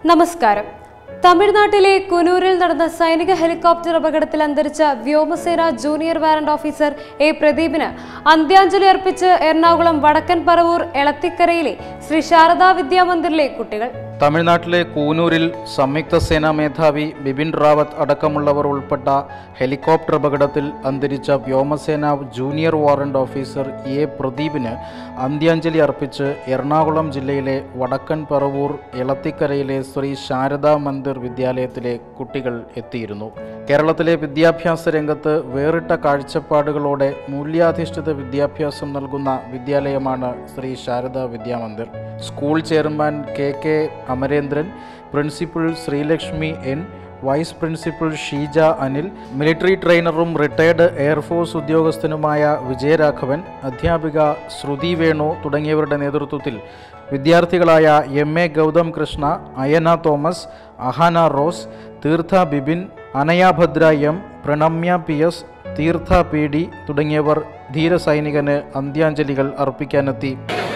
നമസ്കാരം തമിഴ്നാട്ടിലെ കുനൂരിൽ നടന്ന സൈനിക ഹെലികോപ്റ്റർ അപകടത്തിൽ അന്തരിച്ച വ്യോമസേന ജൂനിയർ വാറന്റ് ഓഫീസർ എ പ്രദീപിന് അന്ത്യാഞ്ജലി അർപ്പിച്ച് എറണാകുളം വടക്കൻ പറവൂർ എളത്തിക്കരയിലെ ശ്രീ ശാരദാ വിദ്യാമന്ദിറിലെ കുട്ടികൾ തമിഴ്നാട്ടിലെ കൂനൂരിൽ സംയുക്ത സേനാ മേധാവി ബിപിൻ റാവത്ത് അടക്കമുള്ളവർ ഉൾപ്പെട്ട ഹെലികോപ്റ്റർ അപകടത്തിൽ അന്തരിച്ച വ്യോമസേന ജൂനിയർ വാറന്റ് ഓഫീസർ എ പ്രദീപിന് അന്ത്യാഞ്ജലി അർപ്പിച്ച് എറണാകുളം ജില്ലയിലെ വടക്കൻ പറവൂർ എളത്തിക്കരയിലെ ശ്രീ ശാരദാ മന്ദിർ വിദ്യാലയത്തിലെ കുട്ടികൾ എത്തിയിരുന്നു കേരളത്തിലെ വിദ്യാഭ്യാസ രംഗത്ത് വേറിട്ട കാഴ്ചപ്പാടുകളോടെ മൂല്യാധിഷ്ഠിത വിദ്യാഭ്യാസം നൽകുന്ന വിദ്യാലയമാണ് Shri Sharada Vidyamandir school chairman K K Amarendran principal Sreelakshmi N vice principal Sheeja Anil military ട്രെയിനറും റിട്ടയർഡ് എയർഫോഴ്സ് ഉദ്യോഗസ്ഥനുമായ വിജയരാഘവൻ അധ്യാപിക ശ്രുതി വേണു തുടങ്ങിയവരുടെ നേതൃത്വത്തിൽ വിദ്യാർത്ഥികളായ M A Gautham Krishna Ayana Thomas Ahana Rose Theertha Bibin Anayabhadra M Pranamya P S Theertha P D തുടങ്ങിയവർ ധീരസൈനികന് അന്ത്യാഞ്ജലികൾ അർപ്പിക്കാനെത്തി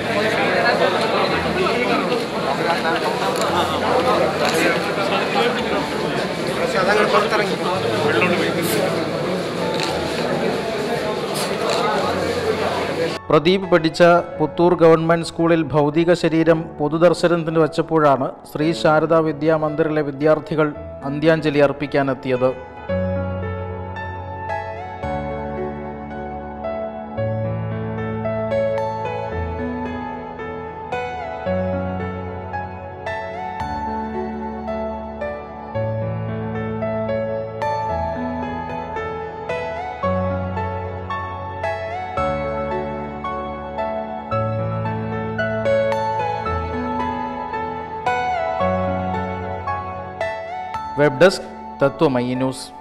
പ്രദീപ് പഠിച്ച പുത്തൂർ ഗവൺമെൻറ് സ്കൂളിൽ ഭൗതിക ശരീരം പൊതുദർശനത്തിന് വച്ചപ്പോഴാണ് ശ്രീ ശാരദാ വിദ്യാമന്ദിറിലെ വിദ്യാർത്ഥികൾ അന്ത്യാഞ്ജലി അർപ്പിക്കാനെത്തിയത് വെബ് ഡെസ്ക് തത്വമയി ന്യൂസ്